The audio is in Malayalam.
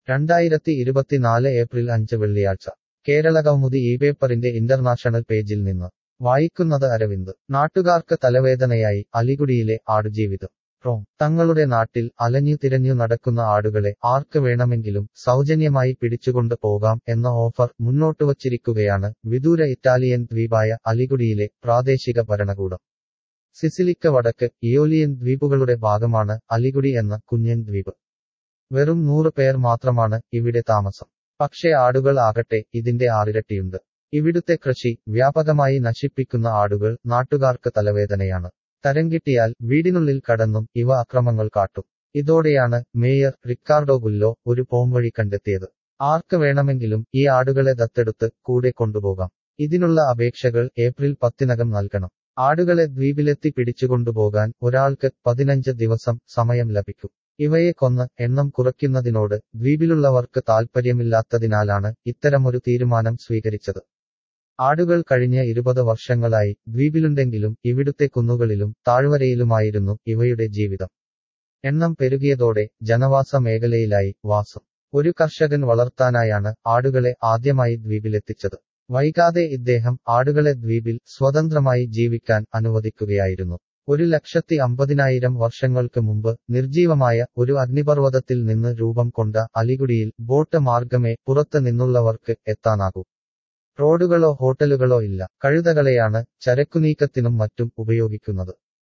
രണ്ടായിരത്തി ഇരുപത്തിനാല് ഏപ്രിൽ അഞ്ച് വെള്ളിയാഴ്ച കേരളകൗമുദി ഈ പേപ്പറിന്റെ ഇന്റർനാഷണൽ പേജിൽ നിന്ന് വായിക്കുന്നത് അരവിന്ദ് നാട്ടുകാർക്ക് തലവേദനയായി അലിഗുഡിയിലെ ആടുജീവിതം റോം തങ്ങളുടെ നാട്ടിൽ അലഞ്ഞു തിരഞ്ഞു നടക്കുന്ന ആടുകളെ ആർക്ക് വേണമെങ്കിലും സൗജന്യമായി പിടിച്ചുകൊണ്ട് പോകാം എന്ന ഓഫർ മുന്നോട്ടുവച്ചിരിക്കുകയാണ് വിദൂര ഇറ്റാലിയൻ ദ്വീപായ അലിഗുഡിയിലെ പ്രാദേശിക ഭരണകൂടം സിസിലിക്ക് വടക്ക് ഇയോലിയൻ ദ്വീപുകളുടെ ഭാഗമാണ് അലിഗുഡി എന്ന കുഞ്ഞൻ ദ്വീപ് വെറും നൂറ് പേർ മാത്രമാണ് ഇവിടെ താമസം പക്ഷേ ആടുകൾ ആകട്ടെ ഇതിന്റെ ആറിരട്ടിയുണ്ട് ഇവിടുത്തെ കൃഷി വ്യാപകമായി നശിപ്പിക്കുന്ന ആടുകൾ നാട്ടുകാർക്ക് തലവേദനയാണ് തരം കിട്ടിയാൽ വീടിനുള്ളിൽ കടന്നും ഇവ അക്രമങ്ങൾ കാട്ടും ഇതോടെയാണ് മേയർ റിക്കാർഡോ ഗുല്ലോ ഒരു പോംവഴി കണ്ടെത്തിയത് ആർക്ക് വേണമെങ്കിലും ഈ ആടുകളെ ദത്തെടുത്ത് കൂടെ കൊണ്ടുപോകാം ഇതിനുള്ള അപേക്ഷകൾ ഏപ്രിൽ പത്തിനകം നൽകണം ആടുകളെ ദ്വീപിലെത്തി പിടിച്ചുകൊണ്ടുപോകാൻ ഒരാൾക്ക് പതിനഞ്ച് ദിവസം സമയം ലഭിക്കും ഇവയെ കൊന്ന് എണ്ണം കുറയ്ക്കുന്നതിനോട് ദ്വീപിലുള്ളവർക്ക് താൽപ്പര്യമില്ലാത്തതിനാലാണ് ഇത്തരമൊരു തീരുമാനം സ്വീകരിച്ചത് ആടുകൾ കഴിഞ്ഞ ഇരുപത് വർഷങ്ങളായി ദ്വീപിലുണ്ടെങ്കിലും ഇവിടുത്തെ കുന്നുകളിലും താഴ്വരയിലുമായിരുന്നു ഇവയുടെ ജീവിതം എണ്ണം പെരുകിയതോടെ ജനവാസ മേഖലയിലായി വാസം ഒരു കർഷകൻ വളർത്താനായാണ് ആടുകളെ ആദ്യമായി ദ്വീപിലെത്തിച്ചത് വൈകാതെ ഇദ്ദേഹം ആടുകളെ ദ്വീപിൽ സ്വതന്ത്രമായി ജീവിക്കാൻ അനുവദിക്കുകയായിരുന്നു ഒരു ലക്ഷത്തി അമ്പതിനായിരം വർഷങ്ങൾക്ക് മുമ്പ് നിർജീവമായ ഒരു അഗ്നിപർവ്വതത്തിൽ നിന്ന് രൂപം കൊണ്ട അലിഗുഡിയിൽ ബോട്ട് മാർഗമേ പുറത്ത് നിന്നുള്ളവർക്ക് എത്താനാകൂ റോഡുകളോ ഹോട്ടലുകളോ ഇല്ല കഴുതകളെയാണ് ചരക്കുനീക്കത്തിനും മറ്റും ഉപയോഗിക്കുന്നത്